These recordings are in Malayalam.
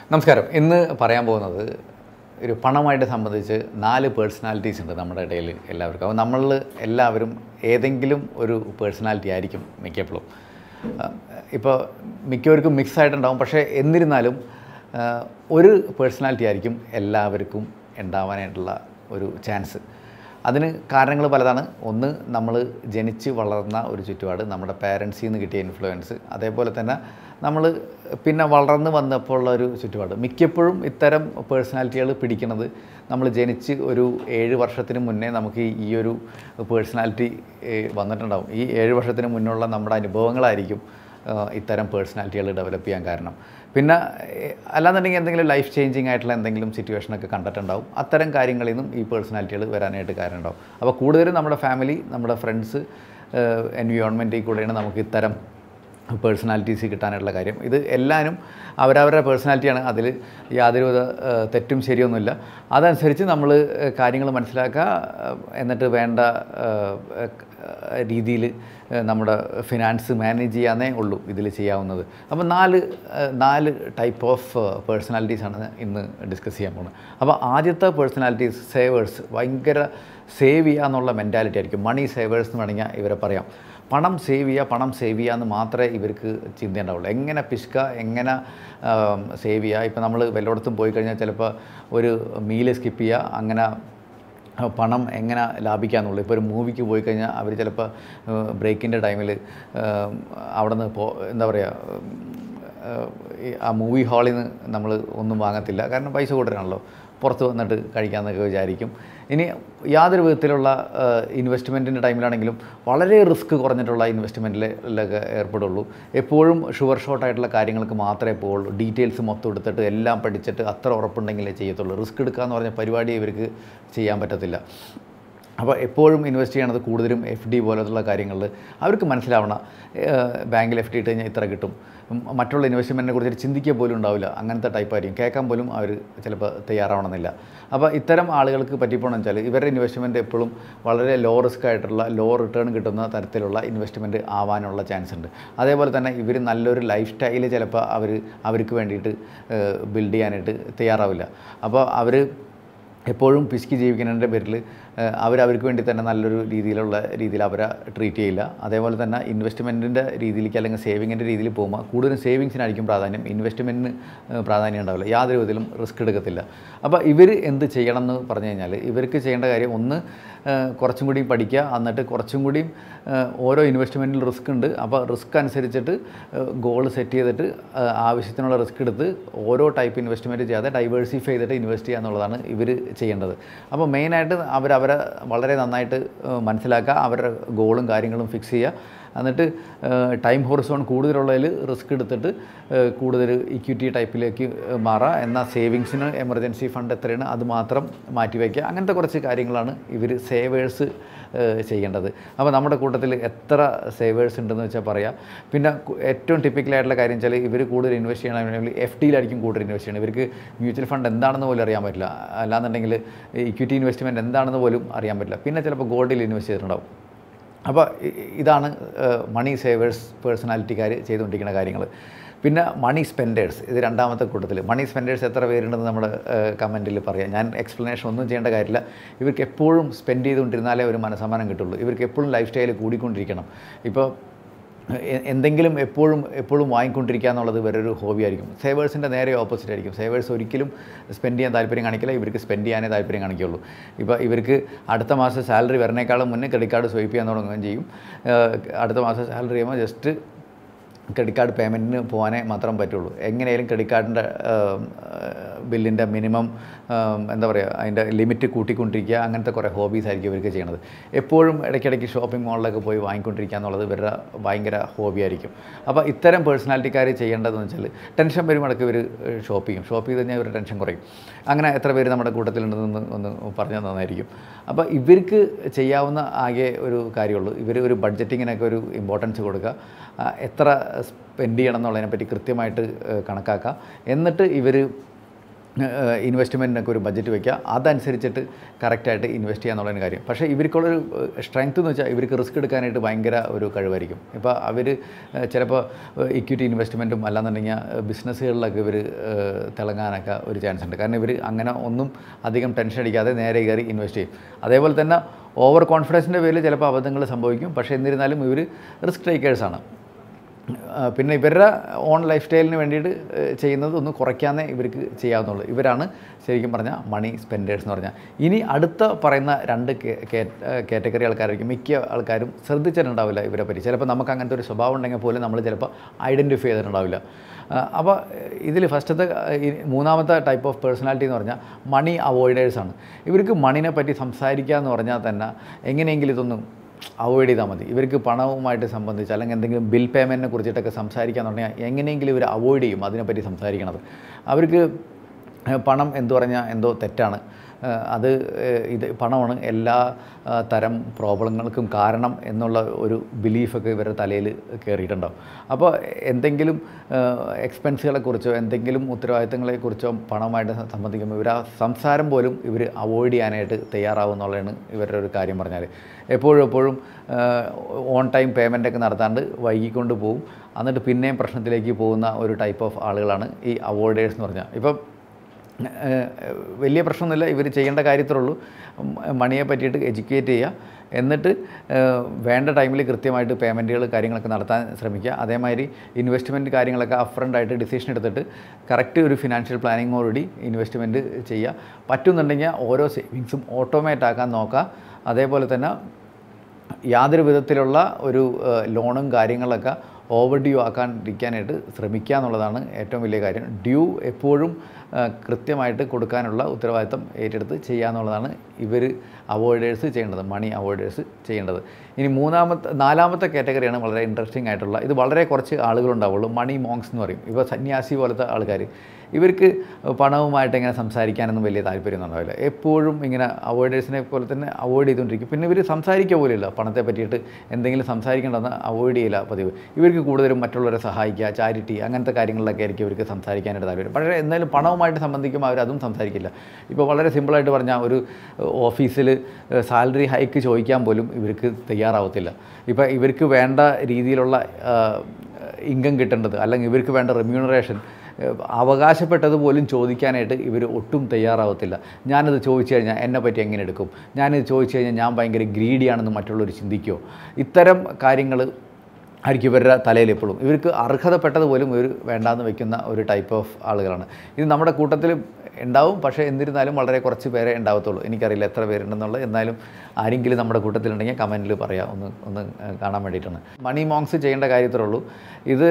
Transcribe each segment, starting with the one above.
നമസ്കാരം ഇന്ന് പറയാൻ പോകുന്നത് ഒരു പണമായിട്ട് സംബന്ധിച്ച് നാല് പേഴ്സണാലിറ്റീസ് ഉണ്ട് നമ്മുടെ ഇടയിൽ എല്ലാവർക്കും അപ്പോൾ നമ്മളിൽ എല്ലാവരും ഏതെങ്കിലും ഒരു പേഴ്സണാലിറ്റി ആയിരിക്കും മിക്കപ്പോഴും ഇപ്പോൾ മിക്കവർക്കും മിക്സ് ആയിട്ടുണ്ടാവും പക്ഷേ എന്നിരുന്നാലും ആ, ഒരു പേഴ്സണാലിറ്റി ആയിരിക്കും എല്ലാവർക്കും ഉണ്ടാവാനായിട്ടുള്ള ഒരു ചാൻസ് അതിന് കാരണങ്ങൾ പലതാണ് ഒന്ന് നമ്മൾ ജനിച്ച് വളർന്ന ഒരു ചുറ്റുപാട് നമ്മുടെ പാരൻസിൽ നിന്ന് കിട്ടിയ ഇൻഫ്ലുവൻസ് അതേപോലെ തന്നെ നമ്മൾ പിന്നെ വളർന്ന് വന്നപ്പോൾ ഉള്ള ഒരു ചുറ്റുപാട് മിക്കപ്പോഴും ഇത്തരം പേഴ്സണാലിറ്റികൾ പിടിക്കുന്നത് നമ്മൾ ജനിച്ച് ഒരു ഏഴ് വർഷത്തിന് മുന്നേ നമുക്ക് ഈ- ഈ ഒരു പേഴ്സണാലിറ്റി വന്നിട്ടുണ്ടാവും ഈ ഏഴ് വർഷത്തിന് മുന്നുള്ള നമ്മുടെ അനുഭവങ്ങളായിരിക്കും ഏഹ് ഇത്തരം പേഴ്സണാലിറ്റികൾ ഡെവലപ്പ് ചെയ്യാൻ കാരണം പിന്നെ ഏഹ് അല്ലാന്നുണ്ടെങ്കിൽ എന്തെങ്കിലും ലൈഫ് ചേഞ്ചിങ് ആയിട്ടുള്ള എന്തെങ്കിലും സിറ്റുവേഷനൊക്കെ കണ്ടിട്ടുണ്ടാവും അത്തരം കാര്യങ്ങളിൽ നിന്നും ഈ പേഴ്സണാലിറ്റികൾ വരാനായിട്ട് കാരണം ഉണ്ടാവും അപ്പോൾ കൂടുതലും നമ്മുടെ ഫാമിലി നമ്മുടെ ഫ്രണ്ട്സ് എൻവിയോൺമെൻറ്റിൽ കൂടെയാണ് നമുക്ക് ഇത്തരം പേഴ്സണാലിറ്റീസ് കിട്ടാനുള്ള കാര്യം ഇത് എല്ലാവരും അവരവരുടെ പേഴ്സണാലിറ്റിയാണ് അതിൽ യാതൊരുവിധ ഏഹ്, തെറ്റും ശരിയൊന്നുമില്ല അതനുസരിച്ച് നമ്മൾ കാര്യങ്ങൾ മനസ്സിലാക്കുക ഏഹ്, എന്നിട്ട് വേണ്ട രീതിയിൽ നമ്മുടെ ഫിനാൻസ് മാനേജ് ചെയ്യാനേ ഉള്ളൂ ഇതിൽ ചെയ്യാവുന്നത് അപ്പോൾ നാല് ഏഹ്, നാല് ടൈപ്പ് ഓഫ് പേഴ്സണാലിറ്റീസാണ് ഇന്ന് ഡിസ്കസ് ചെയ്യാൻ പോകുന്നത് അപ്പോൾ ആദ്യത്തെ പേഴ്സണാലിറ്റീസ് സേവേഴ്സ് ഭയങ്കര സേവ് ചെയ്യുക എന്നുള്ള മെൻറ്റാലിറ്റി ആയിരിക്കും മണി സേവേഴ്സ് എന്ന് വേണമെങ്കിൽ ഇവരെ പറയാം പണം സേവ് ചെയ്യുക പണം സേവ് ചെയ്യുക എന്ന് മാത്രമേ ഇവർക്ക് ചിന്തയുണ്ടാവുള്ളൂ എങ്ങനെ പിശുക എങ്ങനെ സേവ് ചെയ്യുക ഇപ്പോൾ നമ്മൾ വല്ലയിടത്തും പോയി കഴിഞ്ഞാൽ ചിലപ്പോൾ ഒരു മീല് സ്കിപ്പ് ചെയ്യുക അങ്ങനെ പണം എങ്ങനെ ലാഭിക്കാമെന്നുള്ളൂ ഇപ്പോൾ ഒരു മൂവിക്ക് പോയി കഴിഞ്ഞാൽ അവർ ചിലപ്പോൾ ബ്രേക്കിൻ്റെ ടൈമിൽ അവിടെ നിന്ന് പോ എന്താ പറയുക ഏഹ് ഈ ആ മൂവി ഹാളിൽ നിന്ന് നമ്മൾ ഒന്നും വാങ്ങത്തില്ല കാരണം പൈസ കൂടുതലാണല്ലോ പുറത്ത് വന്നിട്ട് കഴിക്കാമെന്നൊക്കെ വിചാരിക്കും ഇനി യാതൊരു വിധത്തിലുള്ള ഇൻവെസ്റ്റ്മെൻറ്റിൻ്റെ ടൈമിലാണെങ്കിലും വളരെ റിസ്ക് കുറഞ്ഞിട്ടുള്ള ഇൻവെസ്റ്റ്മെൻറ്റിലൊക്കെ ഏർപ്പെടുള്ളൂ എപ്പോഴും ഷുവർ ഷോട്ട് ആയിട്ടുള്ള കാര്യങ്ങൾക്ക് മാത്രമേ പോവുള്ളൂ ഡീറ്റെയിൽസ് മൊത്തം എടുത്തിട്ട് എല്ലാം പഠിച്ചിട്ട് അത്ര ഉറപ്പുണ്ടെങ്കിലേ ചെയ്യത്തുള്ളൂ റിസ്ക് എടുക്കുക എന്ന് പറഞ്ഞ പരിപാടി ഇവർക്ക് ചെയ്യാൻ പറ്റത്തില്ല അപ്പോൾ എപ്പോഴും ഇൻവെസ്റ്റ് ചെയ്യണത് കൂടുതലും എഫ് ഡി പോലത്തുള്ള കാര്യങ്ങളിൽ അവർക്ക് മനസ്സിലാവണം ഏഹ് ബാങ്കിൽ എഫ് ഡി ഇട്ട് കഴിഞ്ഞാൽ ഇത്ര കിട്ടും ഉം, മറ്റുള്ള ഇൻവെസ്റ്റ്മെൻറ്റിനെ കുറിച്ച് ചിന്തിക്കുക പോലും ഉണ്ടാവില്ല അങ്ങനത്തെ ടൈപ്പ് ആയിരിക്കും കേൾക്കാൻ പോലും അവർ ചിലപ്പോൾ തയ്യാറാവണമെന്നില്ല അപ്പോൾ ഇത്തരം ആളുകൾക്ക് പറ്റിപ്പോണെന്ന് വെച്ചാൽ ഇവരുടെ ഇൻവെസ്റ്റ്മെൻറ്റ് എപ്പോഴും വളരെ ലോ റിസ്ക് ആയിട്ടുള്ള ലോ റിട്ടേൺ കിട്ടുന്ന തരത്തിലുള്ള ഇൻവെസ്റ്റ്മെൻറ്റ് ആവാനുള്ള ചാൻസ് ഉണ്ട് അതേപോലെ തന്നെ ഇവർ നല്ലൊരു ലൈഫ് സ്റ്റൈല് ചിലപ്പോൾ അവർ അവർക്ക് വേണ്ടിയിട്ട് ബിൽഡ് ചെയ്യാനായിട്ട് തയ്യാറാവില്ല അപ്പോൾ അവർ എപ്പോഴും പിശുക്കി ജീവിക്കുന്നതിൻ്റെ പേരിൽ അവർ അവർക്ക് വേണ്ടി തന്നെ നല്ലൊരു രീതിയിലുള്ള രീതിയിൽ അവരെ ട്രീറ്റ് ചെയ്യില്ല അതേപോലെ തന്നെ ഇൻവെസ്റ്റ്മെൻറ്റിൻ്റെ രീതിയിലേക്ക് അല്ലെങ്കിൽ സേവിങ്ങിൻ്റെ രീതിയിൽ പോകുമ്പോൾ കൂടുതലും സേവിങ്സിനായിരിക്കും പ്രാധാന്യം ഇൻവെസ്റ്റ്മെൻറ്റിന് പ്രാധാന്യം ഉണ്ടാവില്ല യാതൊരു വിധത്തിലും റിസ്ക് എടുക്കത്തില്ല അപ്പോൾ ഇവർ എന്ത് ചെയ്യണം എന്ന് പറഞ്ഞു കഴിഞ്ഞാൽ ഇവർക്ക് ചെയ്യേണ്ട കാര്യം ഒന്ന് ഏഹ്, കുറച്ചും കൂടി പഠിക്കുക എന്നിട്ട് കുറച്ചും കൂടി ഏഹ്, ഓരോ ഇൻവെസ്റ്റ്മെൻറ്റിൽ റിസ്ക് ഉണ്ട് അപ്പോൾ റിസ്ക് അനുസരിച്ചിട്ട് ഗോൾ സെറ്റ് ചെയ്തിട്ട് ഏഹ്, ആവശ്യത്തിനുള്ള റിസ്ക് എടുത്ത് ഓരോ ടൈപ്പ് ഇൻവെസ്റ്റ്മെൻറ്റ് ചെയ്യാതെ ഡൈവേഴ്സിഫൈ ചെയ്തിട്ട് ഇൻവെസ്റ്റ് ചെയ്യുക എന്നുള്ളതാണ് ഇവർ ചെയ്യേണ്ടത് അപ്പോൾ മെയിനായിട്ട് അവർ അവരെ വളരെ നന്നായിട്ട് ഏഹ്, മനസ്സിലാക്കുക അവരുടെ ഗോളും കാര്യങ്ങളും ഫിക്സ് ചെയ്യുക എന്നിട്ട് ടൈം ഹോറിസോൺ കൂടുതലുള്ളതിൽ റിസ്ക് എടുത്തിട്ട് ഏഹ്, കൂടുതൽ ഇക്വിറ്റി ടൈപ്പിലേക്ക് മാറുക എന്നാൽ സേവിങ്സിന് എമർജൻസി ഫണ്ട് എത്രയാണ് അത് മാത്രം മാറ്റി വയ്ക്കുക അങ്ങനത്തെ കുറച്ച് കാര്യങ്ങളാണ് ഇവർ സേവേഴ്സ് ചെയ്യേണ്ടത് അപ്പോൾ നമ്മുടെ കൂട്ടത്തിൽ എത്ര സേവേഴ്സ് ഉണ്ടെന്ന് വെച്ചാൽ പറയാം പിന്നെ കു- ഏറ്റവും ടിപ്പിക്കലായിട്ടുള്ള കാര്യം വെച്ചാൽ ഇവർ കൂടുതൽ ഇൻവെസ്റ്റ് ചെയ്യണമെങ്കിൽ എഫ് ഡിയിലായിരിക്കും കൂടുതൽ ഇൻവെസ്റ്റ് ചെയ്യുന്നത് ഇവർക്ക് മ്യൂച്വൽ ഫണ്ട് എന്താണെന്ന് പോലും അറിയാൻ പറ്റില്ല അല്ലാന്നുണ്ടെങ്കിൽ ഇക്വിറ്റി ഇൻവെസ്റ്റ്മെൻറ്റ് എന്താണെന്ന് പോലും അറിയാൻ പറ്റില്ല പിന്നെ ചിലപ്പോൾ ഗോൾഡിൽ ഇൻവെസ്റ്റ് ചെയ്തിട്ടുണ്ടാവും അപ്പോൾ ഇ- ഇതാണ് മണി സേവേഴ്സ് പേഴ്സണാലിറ്റിക്കാർ ചെയ്തുകൊണ്ടിരിക്കുന്ന കാര്യങ്ങൾ പിന്നെ മണി സ്പെൻഡേഴ്സ് ഇത് രണ്ടാമത്തെ കൂട്ടത്തിൽ മണി സ്പെൻഡേഴ്സ് എത്ര പേരുണ്ടെന്ന് നമ്മുടെ കമൻറ്റിൽ പറയാം ഞാൻ എക്സ്പ്ലനേഷൻ ഒന്നും ചെയ്യേണ്ട കാര്യമില്ല ഇവർക്ക് എപ്പോഴും സ്പെൻഡ് ചെയ്തുകൊണ്ടിരുന്നാലേ ഒരു മനസ്സമാനം കിട്ടുള്ളൂ ഇവർക്ക് എപ്പോഴും ലൈഫ് സ്റ്റൈൽ കൂടിക്കൊണ്ടിരിക്കണം ഇപ്പോൾ എ- എന്തെങ്കിലും എപ്പോഴും എപ്പോഴും വാങ്ങിക്കൊണ്ടിരിക്കുക എന്നുള്ളത് വേറൊരു ഹോബി ആയിരിക്കും സേവേഴ്സിൻ്റെ നേരെ ഓപ്പോസിറ്റ് ആയിരിക്കും സേവേഴ്സ് ഒരിക്കലും സ്പെൻഡ് ചെയ്യാൻ താല്പര്യം കാണിക്കില്ല ഇവർക്ക് സ്പെൻഡ് ചെയ്യാനേ താല്പര്യം കാണിക്കുള്ളൂ ഇപ്പോൾ ഇവർക്ക് അടുത്ത മാസം സാലറി വരണേക്കാളും മുന്നേ ക്രെഡിറ്റ് കാർഡ് സ്വൈപ്പ് ചെയ്യാൻ തുടങ്ങുകയും ചെയ്യും ഏഹ് അടുത്ത മാസം സാലറി ചെയ്യുമ്പോൾ ജസ്റ്റ് ക്രെഡിറ്റ് കാർഡ് പേയ്മെൻറ്റിന് പോകാനേ മാത്രം പറ്റുള്ളൂ എങ്ങനെയായാലും ക്രെഡിറ്റ് കാർഡിൻ്റെ ബില്ലിൻ്റെ മിനിമം എന്താ പറയുക അതിൻ്റെ ലിമിറ്റ് കൂട്ടിക്കൊണ്ടിരിക്കുക അങ്ങനത്തെ കുറേ ഹോബീസ് ആയിരിക്കും ഇവർക്ക് ചെയ്യണത് എപ്പോഴും ഇടയ്ക്കിടയ്ക്ക് ഷോപ്പിംഗ് മാളിലൊക്കെ പോയി വാങ്ങിക്കൊണ്ടിരിക്കുക എന്നുള്ളത് ഇവരുടെ ഭയങ്കര ഹോബി ആയിരിക്കും അപ്പോൾ ഇത്തരം പേഴ്സണാലിറ്റിക്കാർ ചെയ്യേണ്ടതെന്ന് വെച്ചാൽ ടെൻഷൻ വരുമ്പോഴൊക്കെ ഇവർ ഷോപ്പ് ചെയ്യും ഷോപ്പ് ചെയ്ത് കഴിഞ്ഞാൽ ഇവരുടെ ടെൻഷൻ കുറയും അങ്ങനെ എത്ര പേര് നമ്മുടെ കൂട്ടത്തിലുണ്ടെന്ന് ഒന്ന് പറഞ്ഞാൽ നന്നായിരിക്കും അപ്പോൾ ഇവർക്ക് ചെയ്യാവുന്ന ആകെ ഒരു കാര്യമുള്ളൂ ഇവർ ഒരു ബഡ്ജറ്റിങ്ങിനൊക്കെ ഒരു ഇമ്പോർട്ടൻസ് കൊടുക്കുക ആ, എത്ര സ്പെൻഡ് ചെയ്യണം എന്നുള്ളതിനെപ്പറ്റി കൃത്യമായിട്ട് ഏഹ്, കണക്കാക്കുക എന്നിട്ട് ഇവർ ഇൻവെസ്റ്റ്മെൻറ്റിനൊക്കെ ഒരു ബഡ്ജറ്റ് വയ്ക്കുക അതനുസരിച്ചിട്ട് കറക്റ്റായിട്ട് ഇൻവെസ്റ്റ് ചെയ്യുക എന്നുള്ളൊരു കാര്യം പക്ഷേ ഇവർക്കുള്ളൊരു സ്ട്രെങ്ത് എന്ന് വെച്ചാൽ ഇവർക്ക് റിസ്ക് എടുക്കാനായിട്ട് ഭയങ്കര ഒരു കഴിവായിരിക്കും ഇപ്പോൾ അവർ ചിലപ്പോൾ ഇക്വിറ്റി ഇൻവെസ്റ്റ്മെൻറ്റും അല്ലാന്നുണ്ടെങ്കിൽ ബിസിനസ്സുകളിലൊക്കെ ഇവർ തിളങ്ങാനൊക്കെ ഒരു ചാൻസ് ഉണ്ട് കാരണം ഇവർ അങ്ങനെ ഒന്നും അധികം ടെൻഷൻ അടിക്കാതെ നേരെ കയറി ഇൻവെസ്റ്റ് ചെയ്യും അതേപോലെ തന്നെ ഓവർ കോൺഫിഡൻസിൻ്റെ പേരിൽ ചിലപ്പോൾ അബദ്ധങ്ങൾ സംഭവിക്കും പക്ഷേ എന്നിരുന്നാലും ഇവർ റിസ്ക് ടേക്കേഴ്സാണ് ആ, പിന്നെ ഇവരുടെ ഓൺ ലൈഫ് സ്റ്റൈലിന് വേണ്ടിയിട്ട് ഏഹ്, ചെയ്യുന്നത് ഒന്ന് കുറയ്ക്കാന്നേ ഇവർക്ക് ചെയ്യാവുന്നുള്ളൂ ഇവരാണ് ശരിക്കും പറഞ്ഞാൽ മണി സ്പെൻഡേഴ്സ് എന്ന് പറഞ്ഞാൽ ഇനി അടുത്ത പറയുന്ന രണ്ട് കാറ്റഗറി ആൾക്കാരായിരിക്കും മിക്ക ആൾക്കാരും ശ്രദ്ധിച്ചിട്ടുണ്ടാവില്ല ഇവരെ പറ്റി ചിലപ്പോൾ നമുക്ക് അങ്ങനത്തെ ഒരു സ്വഭാവം ഉണ്ടെങ്കിൽ പോലും നമ്മൾ ചിലപ്പോൾ ഐഡൻറ്റിഫൈ ചെയ്തിട്ടുണ്ടാവില്ല ആ, അപ്പോൾ ഇതിൽ ഫസ്റ്റത്തെ ഈ മൂന്നാമത്തെ ടൈപ്പ് ഓഫ് പേഴ്സണാലിറ്റി എന്ന് പറഞ്ഞാൽ മണി അവോയ്ഡേഴ്സാണ് ഇവർക്ക് മണിനെ പറ്റി സംസാരിക്കുക എന്ന് പറഞ്ഞാൽ തന്നെ എങ്ങനെയെങ്കിലും ഇതൊന്നും അവോയ്ഡ് ചെയ്താൽ മതി ഇവർക്ക് പണവുമായിട്ട് സംബന്ധിച്ച് അല്ലെങ്കിൽ എന്തെങ്കിലും ബിൽ പേയ്മെൻറ്റിനെ കുറിച്ചിട്ടൊക്കെ സംസാരിക്കുക എന്ന് പറഞ്ഞാൽ എങ്ങനെയെങ്കിലും ഇവർ അവോയ്ഡ് ചെയ്യും അതിനെപ്പറ്റി സംസാരിക്കണത് അവർക്ക് ഏഹ്, പണം എന്ന് പറഞ്ഞാൽ എന്തോ തെറ്റാണ് ഏഹ്, അത് ഏഹ്, ഇത് പണമാണ് എല്ലാ ആ, തരം പ്രോബ്ലങ്ങൾക്കും കാരണം എന്നുള്ള ഒരു ബിലീഫൊക്കെ ഇവരുടെ തലയിൽ കയറിയിട്ടുണ്ടാവും അപ്പോൾ എന്തെങ്കിലും എക്സ്പെൻസുകളെക്കുറിച്ചോ എന്തെങ്കിലും ഉത്തരവാദിത്തങ്ങളെക്കുറിച്ചോ പണമായിട്ട് സംബന്ധിക്കുമ്പോൾ ഇവർ ആ സംസാരം പോലും ഇവർ അവോയ്ഡ് ചെയ്യാനായിട്ട് തയ്യാറാവും എന്നുള്ളതാണ് ഇവരുടെ ഒരു കാര്യം പറഞ്ഞാൽ എപ്പോഴും എപ്പോഴും ഓൺ ടൈം പേയ്മെൻ്റ് ഒക്കെ നടത്താണ്ട് വൈകിക്കൊണ്ട് പോകും എന്നിട്ട് പിന്നെയും പ്രശ്നത്തിലേക്ക് പോകുന്ന ഒരു ടൈപ്പ് ഓഫ് ആളുകളാണ് ഈ അവോയ്ഡേഴ്സ് എന്ന് പറഞ്ഞാൽ ഇപ്പം ഏഹ് വലിയ പ്രശ്നമൊന്നുമില്ല ഇവർ ചെയ്യേണ്ട കാര്യത്തിലുള്ളൂ മ- മണിയെ പറ്റിയിട്ട് എഡ്യൂക്കേറ്റ് ചെയ്യുക എന്നിട്ട് ഏഹ് വേണ്ട ടൈമിൽ കൃത്യമായിട്ട് പേയ്മെൻറ്റുകൾ കാര്യങ്ങളൊക്കെ നടത്താൻ ശ്രമിക്കുക അതേമാതിരി ഇൻവെസ്റ്റ്മെൻറ്റ് കാര്യങ്ങളൊക്കെ അപ്രണ്ട് ആയിട്ട് ഡിസിഷൻ എടുത്തിട്ട് കറക്റ്റ് ഒരു ഫിനാൻഷ്യൽ പ്ലാനിങ്ങോടുകൂടി ഇൻവെസ്റ്റ്മെൻറ്റ് ചെയ്യുക പറ്റുന്നുണ്ടെങ്കിൽ ഓരോ സേവിങ്സും ഓട്ടോമേറ്റ് ആക്കാൻ നോക്കുക അതേപോലെ തന്നെ യാതൊരു വിധത്തിലുള്ള ഒരു ഏഹ്, ലോണും കാര്യങ്ങളൊക്കെ ഓവർ ഡ്യൂ ആക്കാണ്ടിരിക്കാനായിട്ട് ശ്രമിക്കുക എന്നുള്ളതാണ് ഏറ്റവും വലിയ കാര്യം ഡ്യൂ എപ്പോഴും ഏഹ്, കൃത്യമായിട്ട് കൊടുക്കാനുള്ള ഉത്തരവാദിത്തം ഏറ്റെടുത്ത് ചെയ്യുക എന്നുള്ളതാണ് ഇവർ അവോയ്ഡേഴ്സ് ചെയ്യേണ്ടത് മണി അവോയ്ഡേഴ്സ് ചെയ്യേണ്ടത് ഇനി മൂന്നാമത്തെ നാലാമത്തെ കാറ്റഗറിയാണ് വളരെ ഇൻട്രസ്റ്റിംഗ് ആയിട്ടുള്ള ഇത് വളരെ കുറച്ച് ആളുകളുണ്ടാവുള്ളൂ മണി മോങ്സ് എന്ന് പറയും ഇപ്പോൾ സന്യാസി പോലത്തെ ആൾക്കാർ ഇവർക്ക് പണവുമായിട്ട് ഇങ്ങനെ സംസാരിക്കാനൊന്നും വലിയ താല്പര്യമൊന്നും ഉണ്ടാവില്ല എപ്പോഴും ഇങ്ങനെ അവോയ്ഡേഴ്സിനെ പോലെ തന്നെ അവോയ്ഡ് ചെയ്തുകൊണ്ടിരിക്കും പിന്നെ ഇവർ സംസാരിക്കുക പോലില്ല പണത്തെ പറ്റിയിട്ട് എന്തെങ്കിലും സംസാരിക്കേണ്ടെന്ന് അവോയ്ഡ് ചെയ്യില്ല പതിവ് ഇവർക്ക് കൂടുതലും മറ്റുള്ളവരെ സഹായിക്കുക ചാരിറ്റി അങ്ങനത്തെ കാര്യങ്ങളിലൊക്കെ ആയിരിക്കും ഇവർക്ക് സംസാരിക്കാനായിട്ട് താല്പര്യം പക്ഷേ എന്നാലും പണവുമായിട്ട് സംബന്ധിക്കുമ്പോൾ അവർ അതും സംസാരിക്കില്ല ഇപ്പോൾ വളരെ സിമ്പിളായിട്ട് പറഞ്ഞാൽ ഒരു ഓഫീസിൽ സാലറി ഹൈക്ക് ചോദിക്കാൻ പോലും ഇവർക്ക് തയ്യാറാവത്തില്ല ഇപ്പോൾ ഇവർക്ക് വേണ്ട രീതിയിലുള്ള ഇൻകം കിട്ടേണ്ടത് അല്ലെങ്കിൽ ഇവർക്ക് വേണ്ട റെമ്യൂണറേഷൻ അവകാശപ്പെട്ടത് പോലും ചോദിക്കാനായിട്ട് ഇവർ ഒട്ടും തയ്യാറാവത്തില്ല ഞാനത് ചോദിച്ചു കഴിഞ്ഞാൽ എന്നെ പറ്റി എങ്ങനെ എടുക്കും ഞാനിത് ചോദിച്ചു കഴിഞ്ഞാൽ ഞാൻ ഭയങ്കര ഗ്രീഡിയാണെന്ന് മറ്റുള്ളവർ ചിന്തിക്കുമോ ഇത്തരം കാര്യങ്ങൾ ആയിരിക്കും ഇവരുടെ തലയിൽ എപ്പോഴും ഇവർക്ക് അർഹതപ്പെട്ടത് പോലും ഇവർ വേണ്ടാന്ന് വെക്കുന്ന ഒരു ടൈപ്പ് ഓഫ് ആളുകളാണ് ഇത് നമ്മുടെ കൂട്ടത്തിൽ ഉണ്ടാവും പക്ഷേ എന്നിരുന്നാലും വളരെ കുറച്ച് പേരെ ഉണ്ടാവത്തുള്ളൂ എനിക്കറിയില്ല എത്ര പേരുണ്ടെന്നുള്ളത് എന്നാലും ആരെങ്കിലും നമ്മുടെ കൂട്ടത്തിലുണ്ടെങ്കിൽ കമൻറ്റിൽ പറയാം ഒന്ന് ഒന്ന് ഏഹ്, കാണാൻ വേണ്ടിയിട്ടാണ് മണി മോങ്സ് ചെയ്യേണ്ട കാര്യത്തിലുള്ളൂ ഇത്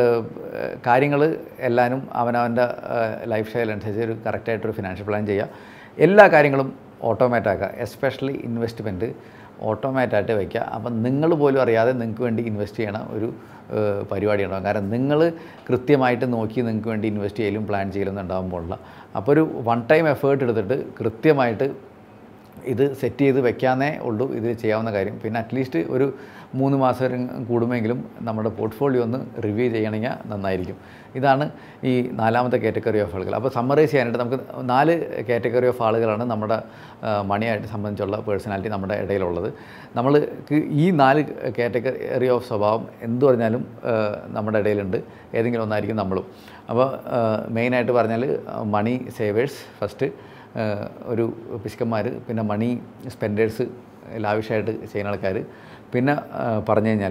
കാര്യങ്ങൾ എല്ലാവരും അവനവൻ്റെ ലൈഫ് സ്റ്റൈൽ അനുസരിച്ച് ഒരു കറക്റ്റായിട്ടൊരു ഫിനാൻഷ്യൽ പ്ലാൻ ചെയ്യുക എല്ലാ കാര്യങ്ങളും ഓട്ടോമാറ്റ് ആക്കുക എസ്പെഷ്യലി ഇൻവെസ്റ്റ്മെൻറ്റ് ഓട്ടോമാറ്റായിട്ട് വയ്ക്കുക അപ്പം നിങ്ങൾ പോലും അറിയാതെ നിങ്ങൾക്ക് വേണ്ടി ഇൻവെസ്റ്റ് ചെയ്യണ ഒരു ഏഹ്, പരിപാടി ഉണ്ടാകും കാരണം നിങ്ങൾ കൃത്യമായിട്ട് നോക്കി നിങ്ങൾക്ക് വേണ്ടി ഇൻവെസ്റ്റ് ചെയ്യലും പ്ലാൻ ചെയ്യലൊന്നും ഉണ്ടാകുമ്പോഴുള്ള അപ്പോൾ ഒരു വൺ ടൈം എഫേർട്ട് എടുത്തിട്ട് കൃത്യമായിട്ട് ഇത് സെറ്റ് ചെയ്ത് വെക്കാന്നേ ഉള്ളൂ ഇത് ചെയ്യാവുന്ന കാര്യം പിന്നെ അറ്റ്ലീസ്റ്റ് ഒരു മൂന്ന് മാസം കൂടുമെങ്കിലും നമ്മുടെ പോർട്ട്ഫോളിയോ ഒന്ന് റിവ്യൂ ചെയ്യണമെങ്കിൽ നന്നായിരിക്കും ഇതാണ് ഈ നാലാമത്തെ കാറ്റഗറി ഓഫ് ആളുകൾ അപ്പോൾ സമ്മറൈസ് ചെയ്യാനായിട്ട് നമുക്ക് നാല് കാറ്റഗറി ഓഫ് ആളുകളാണ് നമ്മുടെ ആ, മണിയായിട്ട് സംബന്ധിച്ചുള്ള പേഴ്സണാലിറ്റി നമ്മുടെ ഇടയിലുള്ളത് നമ്മൾക്ക് ഈ നാല് കാറ്റഗറി ഓഫ് സ്വഭാവം എന്തു പറഞ്ഞാലും ആ, നമ്മുടെ ഇടയിലുണ്ട് ഏതെങ്കിലും ഒന്നായിരിക്കും നമ്മളും അപ്പോൾ മെയിനായിട്ട് പറഞ്ഞാൽ മണി സേവേഴ്സ് ഫസ്റ്റ് ഏഹ് ഒരു പിശുക്കന്മാർ പിന്നെ മണി സ്പെൻഡേഴ്സ് ലാവിഷായിട്ട് ചെയ്യുന്ന ആൾക്കാർ പിന്നെ ഏഹ് പറഞ്ഞു കഴിഞ്ഞാൽ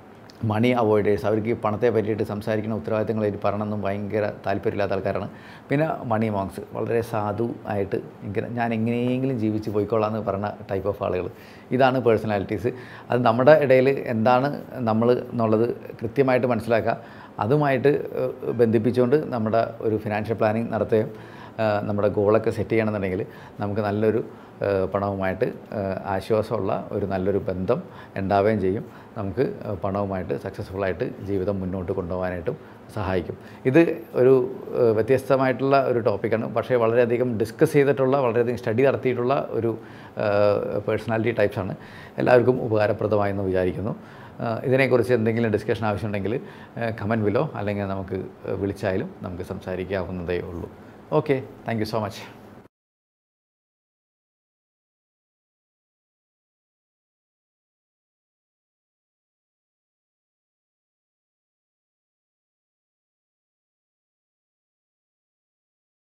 മണി അവോയ്ഡേഴ്സ് അവർക്ക് ഈ പണത്തെ പറ്റിയിട്ട് സംസാരിക്കുന്ന ഉത്തരവാദിത്തങ്ങളായിട്ട് പറയണമെന്നും ഭയങ്കര താല്പര്യമില്ലാത്ത ആൾക്കാരാണ് പിന്നെ മണി മോങ്സ് വളരെ സാധു ആയിട്ട് ഇങ്ങനെ ഞാൻ എങ്ങനെയെങ്കിലും ജീവിച്ച് പോയിക്കോളാം എന്ന് പറഞ്ഞ ടൈപ്പ് ഓഫ് ആളുകൾ ഇതാണ് പേഴ്സണാലിറ്റീസ് അത് നമ്മുടെ ഇടയിൽ എന്താണ് നമ്മൾ എന്നുള്ളത് കൃത്യമായിട്ട് മനസ്സിലാക്കുക അതുമായിട്ട് ഏഹ് ബന്ധിപ്പിച്ചുകൊണ്ട് നമ്മുടെ ഒരു ഫിനാൻഷ്യൽ പ്ലാനിങ് നടത്തുകയും ആ, നമ്മുടെ ഗോളൊക്കെ സെറ്റ് ചെയ്യണമെന്നുണ്ടെങ്കിൽ നമുക്ക് നല്ലൊരു ആ, പണവുമായിട്ട് ആ, ആശ്വാസമുള്ള ഒരു നല്ലൊരു ബന്ധം ഉണ്ടാവുകയും ചെയ്യും നമുക്ക് ആ, പണവുമായിട്ട് സക്സസ്ഫുള്ളായിട്ട് ജീവിതം മുന്നോട്ട് കൊണ്ടുപോകാനായിട്ടും സഹായിക്കും ഇത് ഒരു ആ, വ്യത്യസ്തമായിട്ടുള്ള ഒരു ടോപ്പിക്കാണ് പക്ഷേ വളരെയധികം ഡിസ്കസ് ചെയ്തിട്ടുള്ള വളരെയധികം സ്റ്റഡി നടത്തിയിട്ടുള്ള ഒരു പേഴ്സണാലിറ്റി ടൈപ്സാണ് എല്ലാവർക്കും ഉപകാരപ്രദമായെന്ന് വിചാരിക്കുന്നു ആ, ഇതിനെക്കുറിച്ച് എന്തെങ്കിലും ഡിസ്കഷൻ ആവശ്യമുണ്ടെങ്കിൽ കമൻറ്റ് ബിലോ അല്ലെങ്കിൽ നമുക്ക് വിളിച്ചായാലും നമുക്ക് സംസാരിക്കാവുന്നതേ ഉള്ളൂ okay thank you so much